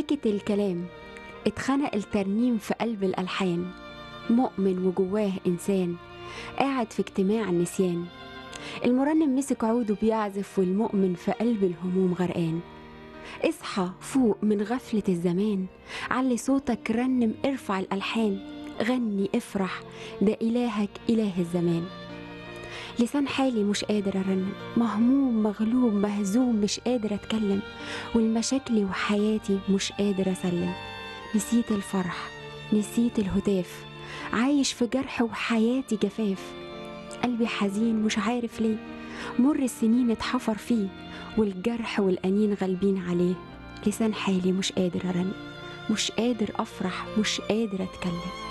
سكت الكلام اتخنق الترنيم في قلب الألحان مؤمن وجواه إنسان قاعد في اجتماع النسيان المرنم مسك عوده بيعزف والمؤمن في قلب الهموم غرقان اصحى فوق من غفلة الزمان علي صوتك رنم ارفع الألحان غني افرح ده إلهك إله الزمان لسان حالي مش قادر أرنم مهموم مغلوب مهزوم مش قادر أتكلم والمشاكلي وحياتي مش قادر أسلم نسيت الفرح نسيت الهتاف عايش في جرح وحياتي جفاف قلبي حزين مش عارف ليه مر السنين اتحفر فيه والجرح والأنين غالبين عليه لسان حالي مش قادر أرن مش قادر أفرح مش قادر أتكلم